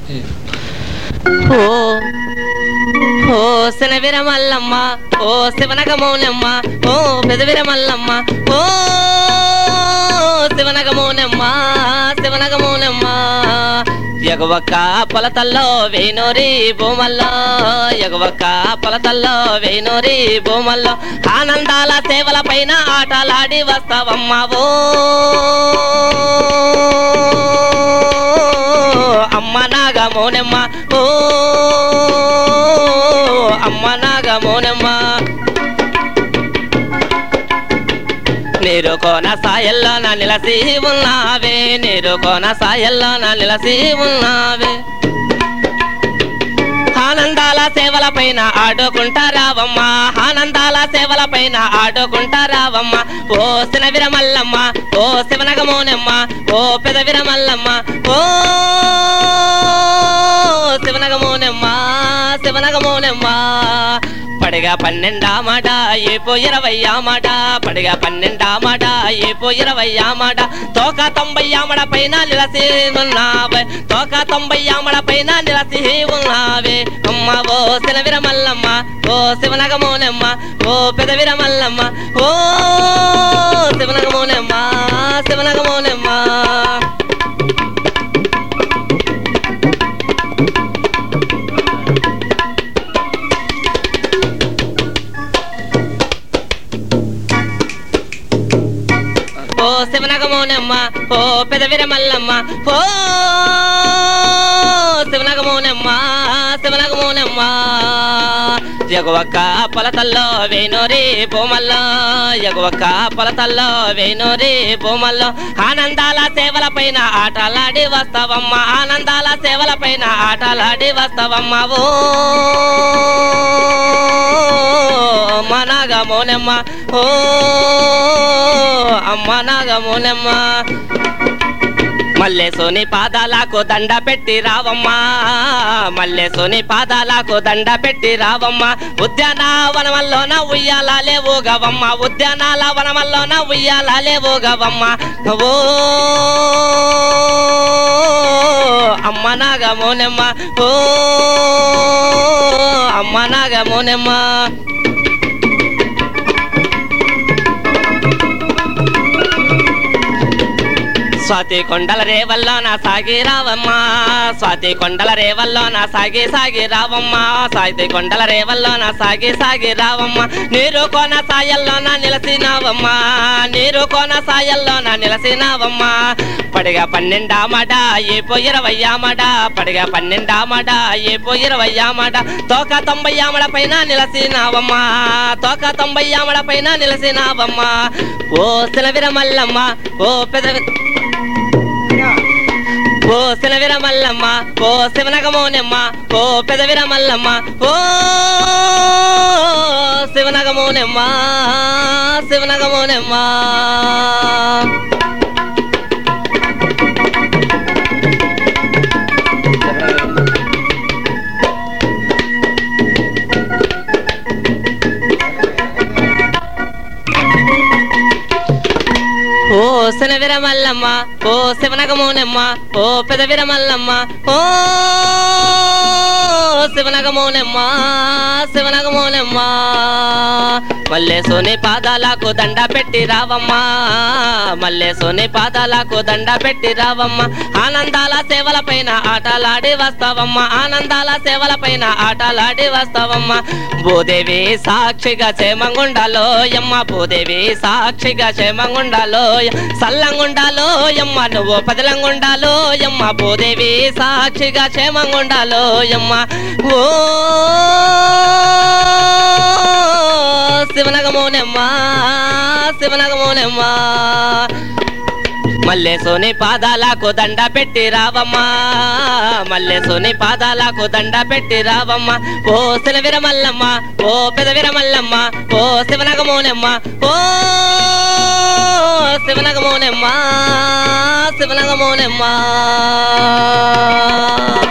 ఓ ఓ శనవిర మల్లమ్మ ఓ శివనగ మౌనమ్మ ఓ పెదవిర మల్లమ్మ ఓ శివనగ మౌనమ్మ శివనగ మౌనమ్మ ఎగువక్క పొలతల్లో వేనూరి భూమల్లో ఎగువక్క పొలతల్లో వేనూరి భూమల్లో ఆనందాల సేవల పైన ఆటలాడి వస్తావమ్మా ఓ అమ్మ నాగమోనమ్మ ఓ అమ్మ నాగమోనమ్మ నీరు కోన సాయల్లో నా నిలసి ఉన్నావే నీరు కోన సాయల్లో నా నిలసి ఉన్నావే ఆనందాల సేవల పైన ఆడుకుంటారావమ్మ ఆనందాల సేవల పైన ఆడుకుంటారావమ్మ ఓ శినవిర మల్లమ్మ ఓ శివనగ మోనమ్మ ఓ పెదవిర మల్లమ్మ ఓ శివనగ మోనమ్మ శివనగ మోనమ్మ పడిగా పన్నెండా మాట ఏపో ఇరవయ్యా మాట పడిగా పన్నెండా మాట ఏపో ఇరవయ్యా మాట తోక తొంభై ఆమడ పైన నిలసి ఉన్నావే తోక తొంభై ఆమడ పైన నిలసి ఉన్నావే అమ్మ ఓ శిలవిర మల్లమ్మ ఓ శివనగ మోనమ్మ ఓ పెదవిర మల్లమ్మ ఓ శివనగ మోనమ్మ శివనగ మోనమ్మ ఓ శివనగమోనమ్మ ఓ పెదవిర మల్లమ్మ ఓ శివనగమోనమ్మ శివనగమోనమ్మ ఎగువక్క పొలతల్లో వేనోరి భూమల్లో ఎగువక్క పొలతల్లో వేనోరి భూమల్లో ఆనందాల సేవల పైన ఆటలాడి వస్తావమ్మ ఆనందాల సేవల పైన ఆటలాడి వస్తావమ్మ ఓ అమ్మ నాగమోనమ్మ ఓ అమ్మ నాగమోనమ్మ మల్లెసోని పాదాలకు దండ పెట్టి రావమ్మా మల్లెసోని పాదాలకు దండ పెట్టి రావమ్మ ఉద్యానవనమల్లోన ఉయ్యాలాలే ఊగవమ్మ ఉద్యానాల వనమల్లోన ఉయ్యాలాలే ఊగవమ్మ ఓ అమ్మ నాగమోనమ్మ ఓ అమ్మ నాగమోనమ్మ స్వాతి కొండల రేవల్లో నా సాగి రావమ్మా స్వాతి కొండల రేవల్లో నా సాగి సాగి రావమ్మా స్వాతి కొండల రేవల్లో నా సాగి సాగి రావమ్మా నీరు కోన సాయల్లో నా నిలసినావమ్మా నీరు కోన సాయల్లో నా నిలసినావమ్మా పడిగా పన్నెండా మాట ఏపో ఇరవయ్యా మాట పడిగా పన్నెండా మాట ఏపో ఇరవయ్యా మాట తోక తొంభై ఆమడ పైన నిలసినావమ్మా తోక తొంభై ఆమడ పైన నిలసినావమ్మా ఓ శిలవిర మల్లమ్మ ఓ పెదవి ఓ శిలవిర మల్లమ్మ ఓ శివనగమోనమ్మ ఓ పెదవిర మల్లమ్మ ఓ శివనగమోనమ్మ శివనగమోనమ్మ ఓ శనవిర మల్లమ్మ ఓ శివనగమోనమ్మ ఓ పెదవిర మల్లమ్మ ఓ శివనగమోనమ్మ శివనగమోనమ్మ మల్లేసోని పాదాలకు దండ పెట్టి రావమ్మా మల్లేసోని పాదాలకు దండ పెట్టి రావమ్మ ఆనందాల సేవల పైన ఆటలాడి వస్తావమ్మ ఆనందాల సేవల పైన ఆటలాడి వస్తావమ్మ భూదేవి సాక్షిగా క్షేమంగుండాలో యమ్మ భూదేవి సాక్షిగా క్షేమంగుండాలో సల్లంగుండాలో యమ్మ నువ్వు పదిలంగుండాలో యమ్మ భూదేవి సాక్షిగా క్షేమంగుండాలో యమ్మ ఓ శివనగమోనమ్మ శివనగమోనమ్మ మల్లెసోని పాదాలకు దండ పెట్టి రావమ్మా మల్లెసోని పాదాలకు దండ పెట్టి రావమ్మ ఓ శిలవిర మల్లమ్మ ఓ పెదవిర మల్లమ్మ ఓ శివనగమోనమ్మ ఓ శివనగమోనమ్మ శివనగమోనమ్మ